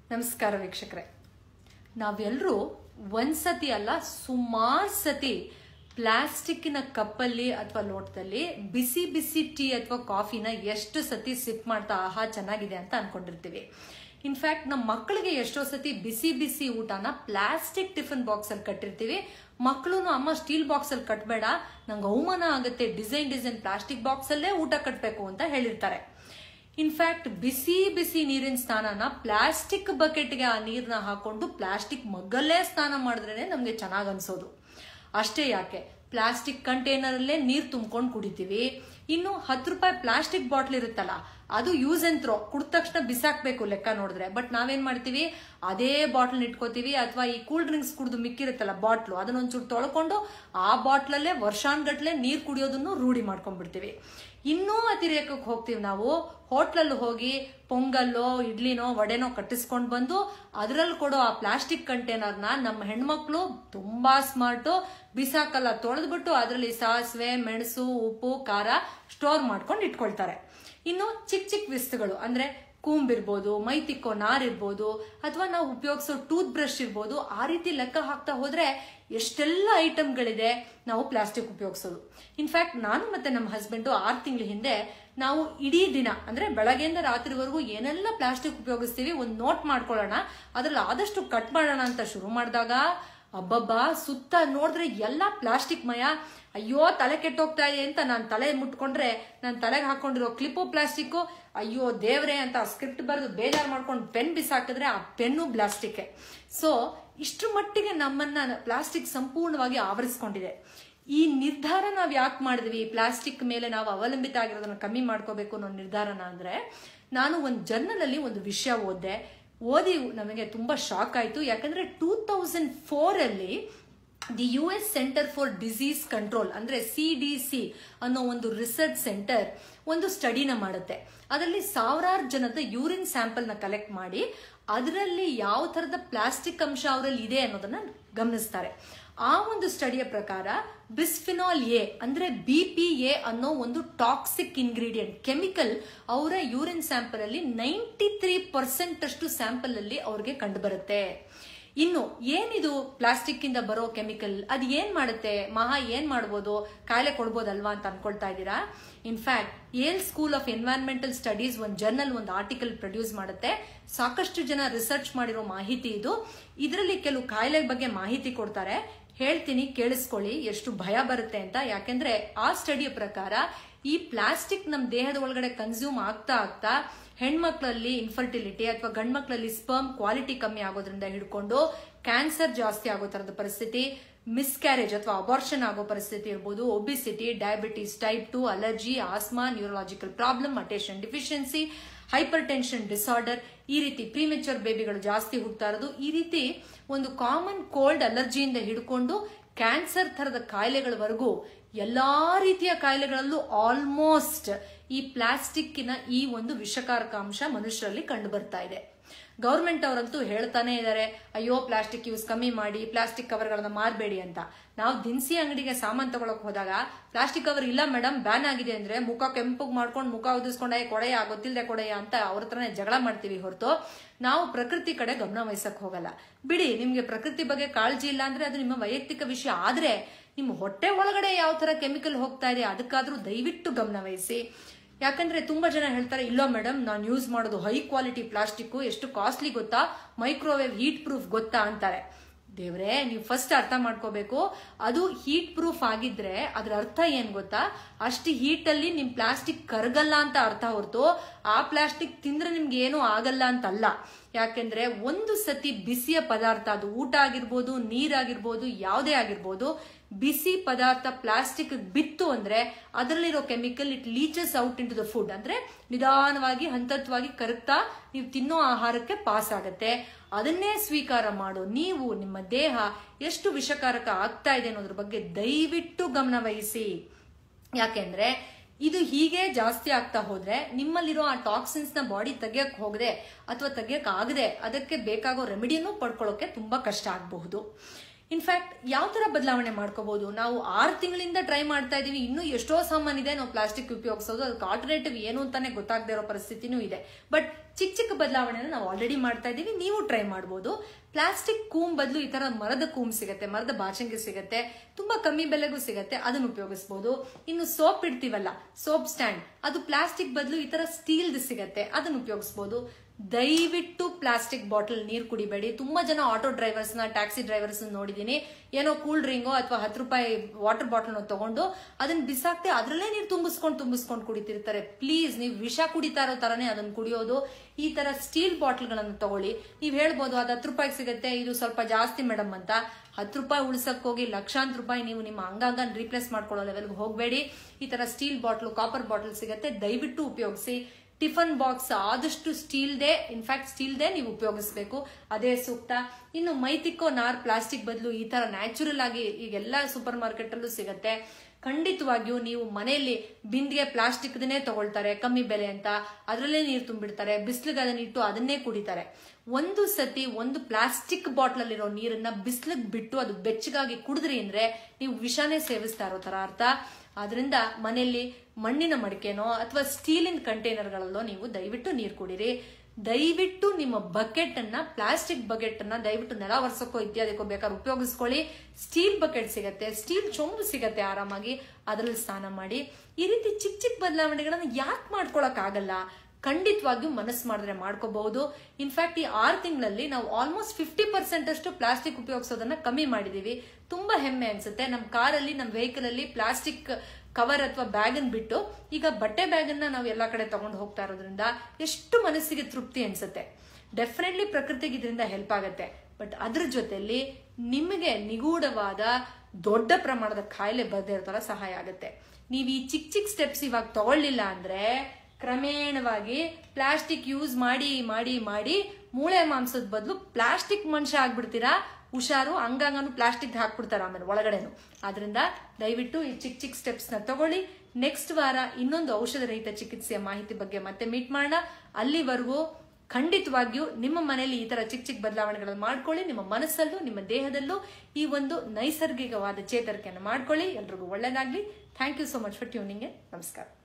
ನಮಸ್ಕಾರ ವೀಕ್ಷಕರೇ ನಾವೆಲ್ಲರೂ ಒಂದ್ಸತಿ ಅಲ್ಲ ಸುಮಾರು ಸತಿ ಪ್ಲಾಸ್ಟಿಕ್ಕಿನ ಕಪ್ಪಲ್ಲಿ ಅಥವಾ ಲೋಟದಲ್ಲಿ ಬಿಸಿ ಬಿಸಿ ಟೀ ಅಥವಾ ಕಾಫಿನ ಎಷ್ಟು ಸತಿ ಸಿಪ್ ಮಾಡ್ತಾ ಆಹಾ ಚೆನ್ನಾಗಿದೆ ಅಂತ ಅನ್ಕೊಂಡಿರ್ತೀವಿ ಇನ್ಫ್ಯಾಕ್ಟ್ ನಮ್ಮ ಮಕ್ಕಳಿಗೆ ಎಷ್ಟೋ ಸತಿ ಬಿಸಿ ಬಿಸಿ ಊಟನ ಪ್ಲಾಸ್ಟಿಕ್ ಟಿಫಿನ್ ಬಾಕ್ಸ್ ಅಲ್ಲಿ ಕಟ್ಟಿರ್ತೀವಿ ಮಕ್ಕಳು ಅಮ್ಮ ಸ್ಟೀಲ್ ಬಾಕ್ಸ್ ಅಲ್ಲಿ ಕಟ್ಬೇಡ ನಂಗೆ ಅವಮಾನ ಆಗುತ್ತೆ ಡಿಸೈನ್ ಡಿಸೈನ್ ಪ್ಲಾಸ್ಟಿಕ್ ಬಾಕ್ಸ್ ಅಲ್ಲೇ ಊಟ ಕಟ್ಟಬೇಕು ಅಂತ ಹೇಳಿರ್ತಾರೆ ಇನ್ಫ್ಯಾಕ್ಟ್ ಬಿಸಿ ಬಿಸಿ ನೀರಿನ ಸ್ನಾನನ ಪ್ಲಾಸ್ಟಿಕ್ ಬಕೆಟ್ಗೆ ಆ ನೀರನ್ನ ಹಾಕೊಂಡು ಪ್ಲಾಸ್ಟಿಕ್ ಮಗ್ಗಲ್ಲೇ ಸ್ನಾನ ಮಾಡಿದ್ರೇನೆ ನಮಗೆ ಚೆನ್ನಾಗಿ ಅನ್ಸೋದು ಅಷ್ಟೇ ಯಾಕೆ ಪ್ಲಾಸ್ಟಿಕ್ ಕಂಟೈನರಲ್ಲೇ ನೀರು ತುಂಬ್ಕೊಂಡು ಕುಡಿತೀವಿ ಇನ್ನು ಹತ್ತು ರೂಪಾಯಿ ಪ್ಲಾಸ್ಟಿಕ್ ಬಾಟ್ಲ್ ಇರುತ್ತಲ್ಲ ಅದು ಯೂಸ್ ಅಂಡ್ ಥ್ರೋ ಕುಡಿದ ತಕ್ಷಣ ಬಿಸಾಕ್ಬೇಕು ಲೆಕ್ಕ ನೋಡಿದ್ರೆ ಬಟ್ ನಾವೇನ್ ಮಾಡ್ತೀವಿ ಅದೇ ಬಾಟ್ಲ್ ಇಟ್ಕೋತೀವಿ ಅಥವಾ ಈ ಕೂಲ್ ಡ್ರಿಂಕ್ಸ್ ಕುಡಿದು ಮಿಕ್ಕಿರುತ್ತಲ್ಲ ಬಾಟ್ಲು ಅದನ್ನ ಒಂಚೂರು ತೊಳ್ಕೊಂಡು ಆ ಬಾಟ್ಲಲ್ಲೇ ವರ್ಷಾನ್ಗಟ್ಲೆ ನೀರು ಕುಡಿಯೋದನ್ನು ರೂಢಿ ಮಾಡ್ಕೊಂಡ್ಬಿಡ್ತೀವಿ ಇನ್ನೂ ಅತಿರೇಕಕ್ಕೆ ಹೋಗ್ತೀವಿ ನಾವು ಹೋಟ್ಲಲ್ಲಿ ಹೋಗಿ ಪೊಂಗಲ್ಲೋ ಇಡ್ಲಿನೋ ವಡೆನೋ ಕಟ್ಟಿಸ್ಕೊಂಡು ಬಂದು ಅದರಲ್ಲಿ ಕೊಡೋ ಆ ಪ್ಲಾಸ್ಟಿಕ್ ಕಂಟೈನರ್ನ ನಮ್ಮ ಹೆಣ್ಮಕ್ಳು ತುಂಬಾ ಸ್ಮಾರ್ಟು ಬಿಸಾಕಲ್ಲ ತೊಳೆದ್ಬಿಟ್ಟು ಅದರಲ್ಲಿ ಸಾಸಿವೆ ಮೆಣಸು ಉಪ್ಪು ಖಾರ ಸ್ಟೋರ್ ಮಾಡ್ಕೊಂಡು ಇಟ್ಕೊಳ್ತಾರೆ ಇನ್ನು ಚಿಕ್ಕ ಚಿಕ್ಕ ವಿಸ್ತುಗಳು ಅಂದ್ರೆ ಕೂಂಬಿರ್ಬೋದು ಮೈ ತಿಕ್ಕೋ ನಾರ್ ಇರ್ಬೋದು ಅಥವಾ ನಾವು ಉಪಯೋಗಿಸೋ ಟೂತ್ ಬ್ರಷ್ ಇರ್ಬೋದು ಆ ರೀತಿ ಲೆಕ್ಕ ಹಾಕ್ತಾ ಹೋದ್ರೆ ಎಷ್ಟೆಲ್ಲ ಐಟಮ್ಗಳಿದೆ ನಾವು ಪ್ಲಾಸ್ಟಿಕ್ ಉಪಯೋಗಿಸೋದು ಇನ್ಫ್ಯಾಕ್ಟ್ ನಾನು ಮತ್ತೆ ನಮ್ಮ ಹಸ್ಬೆಂಡು ಆರು ತಿಂಗಳ ಹಿಂದೆ ನಾವು ಇಡೀ ದಿನ ಅಂದ್ರೆ ಬೆಳಗ್ಗೆಯಿಂದ ರಾತ್ರಿವರೆಗೂ ಏನೆಲ್ಲ ಪ್ಲಾಸ್ಟಿಕ್ ಉಪಯೋಗಿಸ್ತೀವಿ ಒಂದು ನೋಟ್ ಮಾಡ್ಕೊಳ್ಳೋಣ ಅದ್ರಲ್ಲಿ ಆದಷ್ಟು ಕಟ್ ಮಾಡೋಣ ಅಂತ ಶುರು ಮಾಡಿದಾಗ ಅಬ್ಬಬ್ಬಾ ಸುತ್ತ ನೋಡಿದ್ರೆ ಎಲ್ಲ ಪ್ಲಾಸ್ಟಿಕ್ ಮಯ ಅಯ್ಯೋ ತಲೆ ಕೆಟ್ಟೋಗ್ತಾ ಇದೆ ಅಂತ ನಾನು ತಲೆ ಮುಟ್ಕೊಂಡ್ರೆ ನಾನು ತಲೆಗೆ ಹಾಕೊಂಡಿರೋ ಕ್ಲಿಪ್ಪು ಪ್ಲಾಸ್ಟಿಕ್ಕು ಅಯ್ಯೋ ದೇವ್ರೆ ಅಂತ ಸ್ಕ್ರಿಪ್ಟ್ ಬರೆದು ಬೇಜಾರು ಮಾಡ್ಕೊಂಡು ಪೆನ್ ಬಿಸಾಕಿದ್ರೆ ಆ ಪೆನ್ನು ಪ್ಲಾಸ್ಟಿಕ್ ಸೊ ಇಷ್ಟ್ರ ಮಟ್ಟಿಗೆ ನಮ್ಮನ್ನ ಪ್ಲಾಸ್ಟಿಕ್ ಸಂಪೂರ್ಣವಾಗಿ ಆವರಿಸ್ಕೊಂಡಿದೆ ಈ ನಿರ್ಧಾರ ನಾವು ಯಾಕೆ ಮಾಡಿದ್ವಿ ಪ್ಲಾಸ್ಟಿಕ್ ಮೇಲೆ ನಾವು ಅವಲಂಬಿತ ಆಗಿರೋದನ್ನ ಕಮ್ಮಿ ಮಾಡ್ಕೋಬೇಕು ಅನ್ನೋ ನಿರ್ಧಾರನ ಅಂದ್ರೆ ನಾನು ಒಂದು ಜರ್ನಲ್ ಅಲ್ಲಿ ಒಂದು ವಿಷಯ ಓದಿದೆ ಓದಿ ನಮಗೆ ತುಂಬಾ ಶಾಕ್ ಆಯ್ತು ಯಾಕಂದ್ರೆ ಟೂ ತೌಸಂಡ್ ಫೋರ್ ಅಲ್ಲಿ the U S center for disease control ಅಂದ್ರೆ ಸಿ ಡಿ ಸಿ ಅನ್ನೋ ಒಂದು ರಿಸರ್ಚ್ ಸೆಂಟರ್ ಒಂದು ಸ್ಟಡಿನ ಮಾಡುತ್ತೆ ಅದರಲ್ಲಿ ಸಾವಿರಾರು ಜನದ ಯೂರಿನ್ ಸ್ಯಾಂಪಲ್ ನ ಕಲೆಕ್ಟ್ ಮಾಡಿ ಅದರಲ್ಲಿ ಯಾವ ತರದ ಪ್ಲಾಸ್ಟಿಕ್ ಅಂಶ ಅವರಲ್ಲಿ ಇದೆ ಅನ್ನೋದನ್ನ ಗಮನಿಸ್ತಾರೆ ಆ ಒಂದು ಸ್ಟಡಿಯ ಪ್ರಕಾರ ಬಿಸ್ಫಿನಾಲ್ ಎ ಅಂದ್ರೆ ಬಿ ಪಿ ಎ ಅನ್ನೋ ಒಂದು ಟಾಕ್ಸಿಕ್ ಇಂಗ್ರೀಡಿಯೆಂಟ್ ಕೆಮಿಕಲ್ ಅವರ ಯೂರಿನ್ ಸ್ಯಾಂಪಲ್ ಅಲ್ಲಿ ನೈಂಟಿ ತ್ರೀ ಪರ್ಸೆಂಟ್ ಅಷ್ಟು ಸ್ಯಾಂಪಲ್ ಅಲ್ಲಿ ಅವ್ರಿಗೆ ಕಂಡು ಬರುತ್ತೆ ಇನ್ನು ಏನಿದು ಪ್ಲಾಸ್ಟಿಕ್ ಇಂದ ಬರೋ ಕೆಮಿಕಲ್ ಅದು ಏನ್ ಮಾಡುತ್ತೆ ಮಹಾ ಏನ್ ಮಾಡ್ಬೋದು ಕಾಯಿಲೆ ಕೊಡ್ಬೋದಲ್ವಾ ಅಂತ ಅನ್ಕೊಳ್ತಾ ಇದ್ದೀರಾ in fact Yale school of environmental studies ಒಂದು ಜರ್ನಲ್ ಒಂದು ಆರ್ಟಿಕಲ್ ಪ್ರೊಡ್ಯೂಸ್ ಮಾಡುತ್ತೆ ಸಾಕಷ್ಟು ಜನ ರಿಸರ್ಚ್ ಮಾಡಿರೋ ಮಾಹಿತಿ ಇದು ಇದರಲ್ಲಿ ಕೆಲವು ಕಾಯಿಲೆ ಬಗ್ಗೆ ಮಾಹಿತಿ ಕೊಡ್ತಾರೆ ಹೇಳ್ತೀನಿ ಕೇಳಿಸ್ಕೊಳ್ಳಿ ಎಷ್ಟು ಭಯ ಬರುತ್ತೆ ಅಂತ ಯಾಕೆಂದ್ರೆ ಆ ಸ್ಟಡಿಯ ಪ್ರಕಾರ ಈ ಪ್ಲಾಸ್ಟಿಕ್ ನಮ್ಮ ದೇಹದ ಒಳಗಡೆ ಕನ್ಸ್ಯೂಮ್ ಆಗ್ತಾ ಆಗ್ತಾ ಹೆಣ್ಮಕ್ಳಲ್ಲಿ ಇನ್ಫರ್ಟಿಲಿಟಿ ಅಥವಾ ಗಂಡ್ಮಕ್ಳಲ್ಲಿ ಸ್ಪರ್ಮ್ ಕ್ವಾಲಿಟಿ ಕಮ್ಮಿ ಆಗೋದ್ರಿಂದ ಹಿಡ್ಕೊಂಡು ಕ್ಯಾನ್ಸರ್ ಜಾಸ್ತಿ ಆಗೋ ತರದ ಪರಿಸ್ಥಿತಿ ಮಿಸ್ಕ್ಯಾರೇಜ್ ಅಥವಾ ಅಬಾರ್ಷನ್ ಆಗೋ ಪರಿಸ್ಥಿತಿ ಇರ್ಬೋದು obesity diabetes type two allergy asthma neurological problem attention deficiency hypertension disorder ಈ ರೀತಿ ಪ್ರಿಮೆಚೂರ್ ಬೇಬಿಗಳು ಜಾಸ್ತಿ ಹುಡ್ತಾ ಇರೋದು ಈ ರೀತಿ ಒಂದು ಕಾಮನ್ ಕೋಲ್ಡ್ ಅಲರ್ಜಿಯಿಂದ ಹಿಡ್ಕೊಂಡು ಕ್ಯಾನ್ಸರ್ ಥರದ ಕಾಯಿಲೆಗಳವರೆಗೂ ಎಲ್ಲಾ ರೀತಿಯ ಕಾಯಿಲೆಗಳಲ್ಲೂ ಆಲ್ಮೋಸ್ಟ್ ಈ ಪ್ಲಾಸ್ಟಿಕ್ಕಿನ ಈ ಒಂದು ವಿಷಕಾರಕ ಅಂಶ ಮನುಷ್ಯರಲ್ಲಿ ಕಂಡು ಬರ್ತಾ ಇದೆ ಗೌರ್ಮೆಂಟ್ ಅವರಂತೂ ಹೇಳ್ತಾನೆ ಇದ್ದಾರೆ ಅಯ್ಯೋ ಪ್ಲಾಸ್ಟಿಕ್ ಯೂಸ್ ಕಮ್ಮಿ ಮಾಡಿ ಪ್ಲಾಸ್ಟಿಕ್ ಕವರ್ಗಳನ್ನ ಮಾರಬೇಡಿ ಅಂತ ನಾವು ದಿನಸಿ ಅಂಗಡಿಗೆ ಸಾಮಾನು ತಗೊಳಕ್ ಹೋದಾಗ ಪ್ಲಾಸ್ಟಿಕ್ ಕವರ್ ಇಲ್ಲ ಮೇಡಮ್ ಬ್ಯಾನ್ ಆಗಿದೆ ಅಂದ್ರೆ ಮುಖ ಕೆಂಪಗ್ ಮಾಡ್ಕೊಂಡು ಮುಖ ಉದಿಸ್ಕೊಂಡ ಕೊಡೆಯ ಗೊತ್ತಿಲ್ಲದೆ ಕೊಡೆಯ ಅಂತ ಅವ್ರ ಹತ್ರನೇ ಜಗಳ ಮಾಡ್ತೀವಿ ಹೊರತು ನಾವು ಪ್ರಕೃತಿ ಕಡೆ ಗಮನ ವಹಿಸಕ್ ಹೋಗಲ್ಲ ಬಿಡಿ ನಿಮ್ಗೆ ಪ್ರಕೃತಿ ಬಗ್ಗೆ ಕಾಳಜಿ ಇಲ್ಲ ಅಂದ್ರೆ ಅದು ನಿಮ್ಮ ವೈಯಕ್ತಿಕ ವಿಷಯ ಆದ್ರೆ ನಿಮ್ಮ ಹೊಟ್ಟೆ ಒಳಗಡೆ ಯಾವ ತರ ಕೆಮಿಕಲ್ ಹೋಗ್ತಾ ಇದೆ ಅದಕ್ಕಾದ್ರೂ ದಯವಿಟ್ಟು ಗಮನ ವಹಿಸಿ ಯಾಕಂದ್ರೆ ತುಂಬಾ ಜನ ಹೇಳ್ತಾರೆ ಇಲ್ಲ ಮೇಡಮ್ ನಾನು ಯೂಸ್ ಮಾಡೋದು ಹೈ ಕ್ವಾಲಿಟಿ ಪ್ಲಾಸ್ಟಿಕ್ ಎಷ್ಟು ಕಾಸ್ಟ್ಲಿ ಗೊತ್ತಾ ಮೈಕ್ರೋವೇವ್ ಹೀಟ್ ಪ್ರೂಫ್ ಗೊತ್ತಾ ಅಂತಾರೆ ದೇವ್ರೆ ನೀವು ಫಸ್ಟ್ ಅರ್ಥ ಮಾಡ್ಕೋಬೇಕು ಅದು ಹೀಟ್ ಪ್ರೂಫ್ ಆಗಿದ್ರೆ ಅದ್ರ ಅರ್ಥ ಏನ್ ಗೊತ್ತಾ ಅಷ್ಟು ಹೀಟ್ ಅಲ್ಲಿ ನಿಮ್ ಪ್ಲಾಸ್ಟಿಕ್ ಕರಗಲ್ಲ ಅಂತ ಅರ್ಥ ಹೊರತು ಆ ಪ್ಲಾಸ್ಟಿಕ್ ತಿಂದ್ರೆ ನಿಮ್ಗೆ ಏನೂ ಆಗಲ್ಲ ಅಂತಲ್ಲ ಯಾಕೆಂದ್ರೆ ಒಂದು ಸತಿ ಬಿಸಿಯ ಪದಾರ್ಥ ಅದು ಊಟ ಆಗಿರ್ಬೋದು ನೀರಾಗಿರ್ಬೋದು ಯಾವುದೇ ಆಗಿರ್ಬೋದು ಬಿಸಿ ಪದಾರ್ಥ ಪ್ಲಾಸ್ಟಿಕ್ ಬಿತ್ತು ಅಂದ್ರೆ ಅದರಲ್ಲಿರೋ chemical it leaches out into the food ಅಂದ್ರೆ ನಿಧಾನವಾಗಿ ಹಂತತ್ವಾಗಿ ಕರಗ್ತಾ ನೀವು ತಿನ್ನೋ ಆಹಾರಕ್ಕೆ ಪಾಸ್ ಆಗತ್ತೆ ಅದನ್ನೇ ಸ್ವೀಕಾರ ಮಾಡೋ ನೀವು ನಿಮ್ಮ ದೇಹ ಎಷ್ಟು ವಿಷಕಾರಕ ಆಗ್ತಾ ಇದೆ ಅನ್ನೋದ್ರ ಬಗ್ಗೆ ದಯವಿಟ್ಟು ಗಮನ ವಹಿಸಿ ಯಾಕೆಂದ್ರೆ ಇದು ಹೀಗೆ ಜಾಸ್ತಿ ಆಗ್ತಾ ಹೋದ್ರೆ ನಿಮ್ಮಲ್ಲಿರೋ ಆ ಟಾಕ್ಸಿನ್ಸ್ ನ ಬಾಡಿ ತೆಗಿಯಕ್ ಹೋಗದೆ ಅಥವಾ ತೆಗಿಯಕ್ ಆಗದೆ ಅದಕ್ಕೆ ಬೇಕಾಗೋ ರೆಮಿಡಿಯನ್ನು ಪಡ್ಕೊಳ್ಳೋಕೆ ತುಂಬಾ ಕಷ್ಟ ಆಗಬಹುದು ಇನ್ಫ್ಯಾಕ್ಟ್ ಯಾವ ತರ ಬದಲಾವಣೆ ಮಾಡ್ಕೋಬಹುದು ನಾವು ಆರು ತಿಂಗಳಿಂದ ಟ್ರೈ ಮಾಡ್ತಾ ಇದೀವಿ ಇನ್ನೂ ಎಷ್ಟೋ ಸಾಮಾನ್ ಇದೆ ನಾವು ಪ್ಲಾಸ್ಟಿಕ್ ಉಪಯೋಗಿಸೋದು ಅದಕ್ಕೆ ಆಲ್ಟರ್ನೇಟಿವ್ ಏನು ಅಂತಾನೆ ಗೊತ್ತಾಗದೇ ಇರೋ ಪರಿಸ್ಥಿತಿನೂ ಇದೆ ಬಟ್ ಚಿಕ್ಕ ಚಿಕ್ಕ ಬದಲಾವಣೆನ ನಾವು ಆಲ್ರೆಡಿ ಮಾಡ್ತಾ ಇದೀವಿ ನೀವು ಟ್ರೈ ಮಾಡ್ಬೋದು ಪ್ಲಾಸ್ಟಿಕ್ ಕೂಮ್ ಬದಲು ಈ ತರ ಮರದ ಕೂಮ್ ಸಿಗತ್ತೆ ಮರದ ಬಾಚಂಗಿ ಸಿಗತ್ತೆ ತುಂಬಾ ಕಮ್ಮಿ ಬೆಲೆಗೂ ಸಿಗತ್ತೆ ಅದನ್ನ ಉಪಯೋಗಿಸಬಹುದು ಇನ್ನು ಸೋಪ್ ಇಡ್ತೀವಲ್ಲ ಸೋಪ್ ಸ್ಟ್ಯಾಂಡ್ ಅದು ಪ್ಲಾಸ್ಟಿಕ್ ಬದಲು ಈ ತರ ಸ್ಟೀಲ್ದು ಸಿಗತ್ತೆ ಅದನ್ನ ಉಪಯೋಗಿಸಬಹುದು ದಯವಿಟ್ಟು ಪ್ಲಾಸ್ಟಿಕ್ ಬಾಟಲ್ ನೀರು ಕುಡಿಬೇಡಿ ತುಂಬಾ ಜನ ಆಟೋ ಡ್ರೈವರ್ಸ್ ನ ಟ್ಯಾಕ್ಸಿ ಡ್ರೈವರ್ಸ್ ನೋಡಿದೀನಿ ಏನೋ ಕೂಲ್ ಡ್ರಿಂಗೋ ಅಥವಾ ಹತ್ತು ರೂಪಾಯಿ ವಾಟರ್ ಬಾಟಲ್ ತಗೊಂಡು ಅದನ್ನ ಬಿಸಾಕ್ತೆ ಅದ್ರಲ್ಲೇ ನೀರು ತುಂಬಿಸ್ಕೊಂಡು ತುಂಬಿಸ್ಕೊಂಡು ಕುಡಿತಿರ್ತಾರೆ ಪ್ಲೀಸ್ ನೀವು ವಿಷ ಕುಡಿತಾ ಇರೋ ತರನೇ ಅದನ್ನ ಕುಡಿಯೋದು ಈ ತರ ಸ್ಟೀಲ್ ಬಾಟಲ್ಗಳನ್ನು ತಗೊಳ್ಳಿ ನೀವು ಹೇಳ್ಬೋದು ಅದು ಹತ್ತು ರೂಪಾಯಿ ಸಿಗುತ್ತೆ ಇದು ಸ್ವಲ್ಪ ಜಾಸ್ತಿ ಮೇಡಮ್ ಅಂತ ಹತ್ತು ರೂಪಾಯಿ ಉಳ್ಸಕ್ ಹೋಗಿ ಲಕ್ಷಾಂತರ ರೂಪಾಯಿ ನೀವು ನಿಮ್ಮ ಅಂಗಾಂಗ ರೀಪ್ಲೇಸ್ ಮಾಡ್ಕೊಳ್ಳೋ ಲೆವೆಲ್ಗೆ ಹೋಗಬೇಡಿ ಈ ತರ ಸ್ಟೀಲ್ ಬಾಟ್ಲು ಕಾಪರ್ ಬಾಟಲ್ ಸಿಗುತ್ತೆ ದಯವಿಟ್ಟು ಉಪಯೋಗಿಸಿ ಟಿಫನ್ ಬಾಕ್ಸ್ ಆದಷ್ಟು ಸ್ಟೀಲ್ದೇ ಇನ್ಫ್ಯಾಕ್ಟ್ ಸ್ಟೀಲ್ದೇ ನೀವು ಉಪಯೋಗಿಸ್ಬೇಕು ಅದೇ ಸೂಕ್ತ ಇನ್ನು ಮೈತಿಕ್ಕೋ ನಾರ್ ಪ್ಲಾಸ್ಟಿಕ್ ಬದಲು ಈ ತರ ನ್ಯಾಚುರಲ್ ಆಗಿ ಈಗೆಲ್ಲ ಸೂಪರ್ ಮಾರ್ಕೆಟ್ ಅಲ್ಲೂ ಸಿಗತ್ತೆ ಖಂಡಿತವಾಗಿಯೂ ನೀವು ಮನೆಯಲ್ಲಿ ಬಿಂದಿಗೆ ಪ್ಲಾಸ್ಟಿಕ್ದನ್ನೇ ತಗೊಳ್ತಾರೆ ಕಮ್ಮಿ ಬೆಲೆ ಅಂತ ಅದರಲ್ಲೇ ನೀರು ತುಂಬಿಡ್ತಾರೆ ಬಿಸಿಲಿಗೆ ಅದನ್ನ ಇಟ್ಟು ಅದನ್ನೇ ಕುಡಿತಾರೆ ಒಂದು ಸತಿ ಒಂದು ಪ್ಲಾಸ್ಟಿಕ್ ಬಾಟ್ಲ್ ಅಲ್ಲಿರೋ ನೀರನ್ನ ಬಿಸಿಲಿಗೆ ಬಿಟ್ಟು ಅದು ಬೆಚ್ಚಗಾಗಿ ಕುಡಿದ್ರಿ ಅಂದ್ರೆ ನೀವು ವಿಷಾನೇ ಸೇವಿಸ್ತಾ ಇರೋ ತರ ಅರ್ಥ ಆದ್ರಿಂದ ಮನೆಯಲ್ಲಿ ಮಣ್ಣಿನ ಮಡಿಕೆನೋ ಅಥವಾ ಸ್ಟೀಲಿನ ಕಂಟೈನರ್ಗಳಲ್ಲೋ ನೀವು ದಯವಿಟ್ಟು ನೀರು ಕುಡಿರಿ ದಯವಿಟ್ಟು ನಿಮ್ಮ ಬಕೆಟ್ ಅನ್ನ ಪ್ಲಾಸ್ಟಿಕ್ ಬಕೆಟ್ ಅನ್ನ ದಯವಿಟ್ಟು ನೆಲ ಒರೆಸಕ್ಕೋ ಇತ್ಯಾದಿಕೋ ಬೇಕಾದ್ರೆ ಉಪಯೋಗಿಸ್ಕೊಳ್ಳಿ ಸ್ಟೀಲ್ ಬಕೆಟ್ ಸಿಗತ್ತೆ ಸ್ಟೀಲ್ ಚೊಂಬು ಸಿಗತ್ತೆ ಆರಾಮಾಗಿ ಅದರಲ್ಲಿ ಸ್ನಾನ ಮಾಡಿ ಈ ರೀತಿ ಚಿಕ್ಕ ಚಿಕ್ಕ ಬದಲಾವಣೆಗಳನ್ನ ಯಾಕೆ ಮಾಡ್ಕೊಳಕ್ ಆಗಲ್ಲ ಖಂಡಿತವಾಗಿಯೂ ಮನಸ್ಸು ಮಾಡಿದ್ರೆ ಮಾಡ್ಕೋಬಹುದು ಇನ್ಫ್ಯಾಕ್ಟ್ ಈ ಆರು ತಿಂಗಳಲ್ಲಿ ನಾವು ಆಲ್ಮೋಸ್ಟ್ ಫಿಫ್ಟಿ ಪರ್ಸೆಂಟ್ ಅಷ್ಟು ಪ್ಲಾಸ್ಟಿಕ್ ಉಪಯೋಗಿಸೋದನ್ನ ಕಮ್ಮಿ ಮಾಡಿದೀವಿ ತುಂಬಾ ಹೆಮ್ಮೆ ಅನ್ಸುತ್ತೆ ನಮ್ಮ ಕಾರಲ್ಲಿ ನಮ್ಮ ವೆಹಿಕಲ್ ಅಲ್ಲಿ ಪ್ಲಾಸ್ಟಿಕ್ ಕವರ್ ಅಥವಾ ಬ್ಯಾಗ್ ಅನ್ನು ಬಿಟ್ಟು ಈಗ ಬಟ್ಟೆ ಬ್ಯಾಗ್ ಅನ್ನ ನಾವು ಎಲ್ಲಾ ಕಡೆ ತಗೊಂಡು ಹೋಗ್ತಾ ಇರೋದ್ರಿಂದ ಎಷ್ಟು ಮನಸ್ಸಿಗೆ ತೃಪ್ತಿ ಅನ್ಸುತ್ತೆ ಡೆಫಿನೆಟ್ಲಿ ಪ್ರಕೃತಿಗೆ ಇದರಿಂದ ಹೆಲ್ಪ್ ಆಗುತ್ತೆ ಬಟ್ ಅದ್ರ ಜೊತೆಲಿ ನಿಮಗೆ ನಿಗೂಢವಾದ ದೊಡ್ಡ ಪ್ರಮಾಣದ ಕಾಯಿಲೆ ಬರದೇ ಇರೋ ತರ ಸಹಾಯ ಆಗುತ್ತೆ ನೀವು ಈ ಚಿಕ್ಕ ಚಿಕ್ಕ ಸ್ಟೆಪ್ಸ್ ಇವಾಗ ತಗೊಳ್ಳಿಲ್ಲ ಅಂದ್ರೆ ಕ್ರಮೇಣವಾಗಿ ಪ್ಲಾಸ್ಟಿಕ್ ಯೂಸ್ ಮಾಡಿ ಮಾಡಿ ಮಾಡಿ ಮೂಳೆ ಮಾಂಸದ ಬದಲು ಪ್ಲಾಸ್ಟಿಕ್ ಮನುಷ್ಯ ಆಗ್ಬಿಡ್ತೀರಾ ಹುಷಾರು ಅಂಗಾಂಗನು ಪ್ಲಾಸ್ಟಿಕ್ ಹಾಕ್ಬಿಡ್ತಾರ ಆಮೇಲೆ ಒಳಗಡೆನು ಆದ್ರಿಂದ ದಯವಿಟ್ಟು ಈ ಚಿಕ್ಕ ಚಿಕ್ಕ ಸ್ಟೆಪ್ಸ್ ನ ತಗೊಳ್ಳಿ ನೆಕ್ಸ್ಟ್ ವಾರ ಇನ್ನೊಂದು ಔಷಧ ರಹಿತ ಚಿಕಿತ್ಸೆಯ ಮಾಹಿತಿ ಬಗ್ಗೆ ಮತ್ತೆ ಮೀಟ್ ಮಾಡೋಣ ಅಲ್ಲಿವರೆಗೂ ಖಂಡಿತವಾಗಿಯೂ ನಿಮ್ಮ ಮನೆಯಲ್ಲಿ ಈ ತರ ಚಿಕ್ಕ ಚಿಕ್ಕ ಬದಲಾವಣೆಗಳನ್ನು ಮಾಡ್ಕೊಳ್ಳಿ ನಿಮ್ಮ ಮನಸ್ಸಲ್ಲೂ ನಿಮ್ಮ ದೇಹದಲ್ಲೂ ಈ ಒಂದು ನೈಸರ್ಗಿಕವಾದ ಚೇತರಿಕೆಯನ್ನು ಮಾಡ್ಕೊಳ್ಳಿ ಎಲ್ರಿಗೂ ಒಳ್ಳೇದಾಗ್ಲಿ thank you so much for tuning ನಮಸ್ಕಾರ